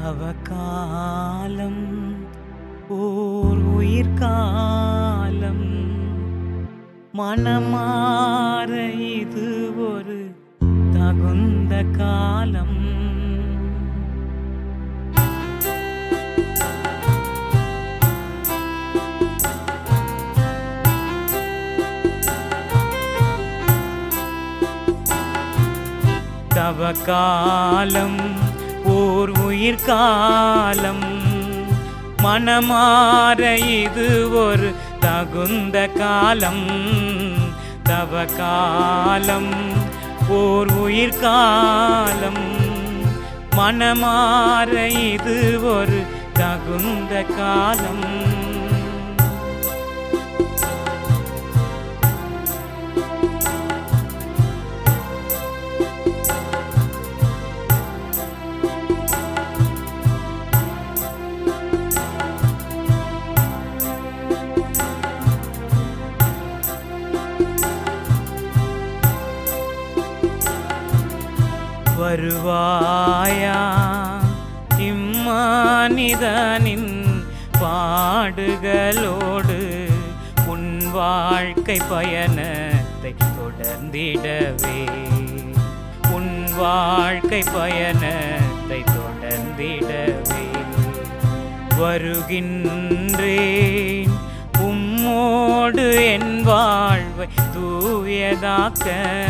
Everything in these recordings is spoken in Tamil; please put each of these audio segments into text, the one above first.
தவக்காலம் ஓர் உயிர்காலம் மனமாற இது ஒரு தகுந்த காலம் தவக்காலம் ஓர் உயிர்காலம் மனமாற இது ஒரு தகுந்த காலம் தவக்காலம் ஓர் உயிர்காலம் மனமாற இது ஒரு தகுந்த காலம் வருவாயா இம்மானிதனின் பாடுகளோடு உன் வாழ்க்கை பயணத்தை தொடர்ந்திடவே உன் வாழ்க்கை பயணத்தை தொடர்ந்திடவே வருகின்றேன் உம்மோடு என் வாழ்வை தூயதாக்க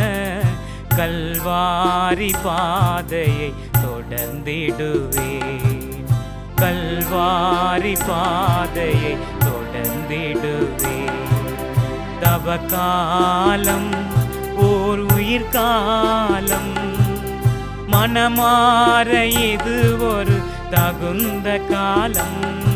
கல்வாரி பாதையை தொடர்ந்திடுவேன் கல்வாரி பாதையை தொடர்ந்திடுவேன் தவக்காலம் ஓர் உயிர்காலம் மனமாற இது ஒரு தகுந்த காலம்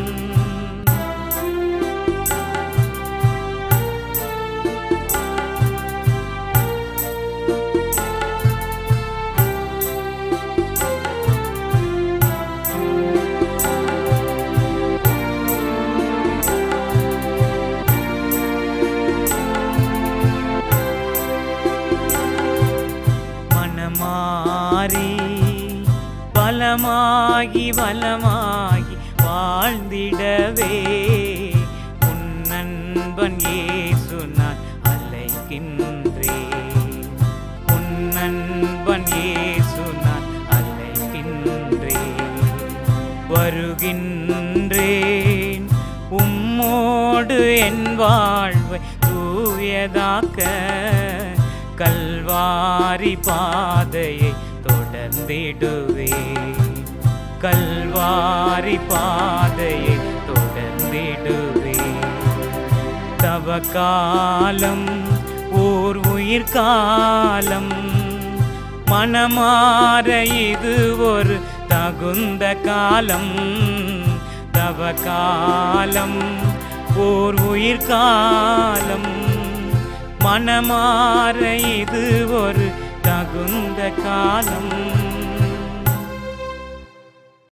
மனமாறி பலமாகி வலமாகி வாழ்ந்திடவே உன் நண்பன் ஏசு நான் அழைக்கின்றேன் உன் நண்பன் ஏசு நான் அழைக்கின்றேன் வருகின்றேன் உம்மோடு என் வாழ்வை தூயதாக்க கல்வாரி பாதையை தொடர்ந்திடுவேன் கல்வாரி பாதையை தொடர்ந்திடுவேன் தவக்காலம் ஓர் உயிர்காலம் மனமாற இது ஒரு தகுந்த காலம் தவக்காலம் ஓர் உயிர்காலம் மனமாற இது ஒரு தகுந்த காலம்